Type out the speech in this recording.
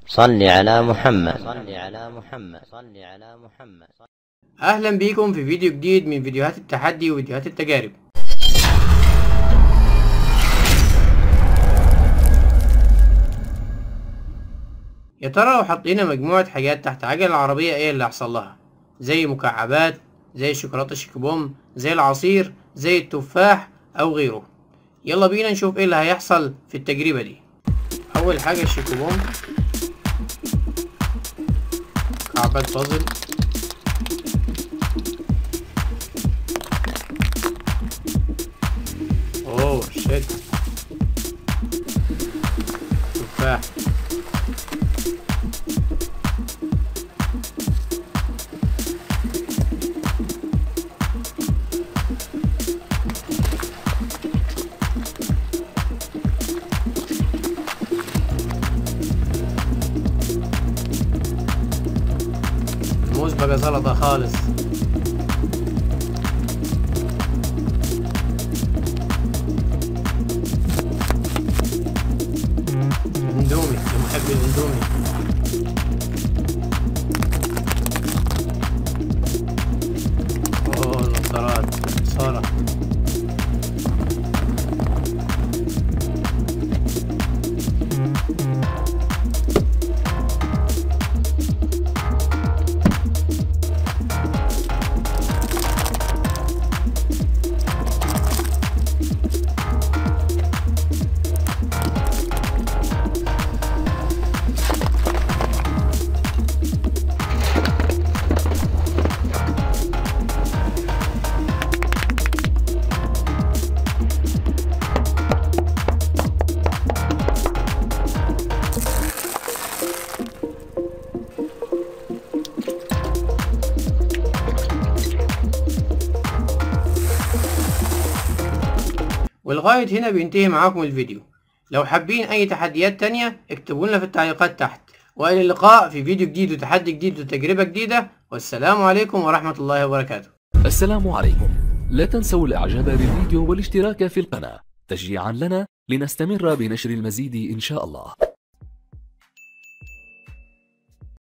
صل على محمد صل على محمد صل على محمد اهلا بيكم في فيديو جديد من فيديوهات التحدي وفيديوهات التجارب يا ترى لو حطينا مجموعة حاجات تحت عجل العربية ايه اللي هيحصل لها زي مكعبات زي الشوكولاتة شيكوبوم زي العصير زي التفاح او غيره يلا بينا نشوف ايه اللي هيحصل في التجربة دي اول حاجة الشيكوبوم مكعبات بازل اوه شيت تفاح الموز بقى سلطة خالص اندومي لمحب الاندومي اوه النظارات صارة ولغاية هنا بينتهي معاكم الفيديو لو حابين أي تحديات تانية اكتبوا لنا في التعليقات تحت وإلى اللقاء في فيديو جديد وتحدي جديد وتجربة جديدة والسلام عليكم ورحمة الله وبركاته السلام عليكم لا تنسوا الاعجاب بالفيديو والاشتراك في القناة تشجيعا لنا لنستمر بنشر المزيد ان شاء الله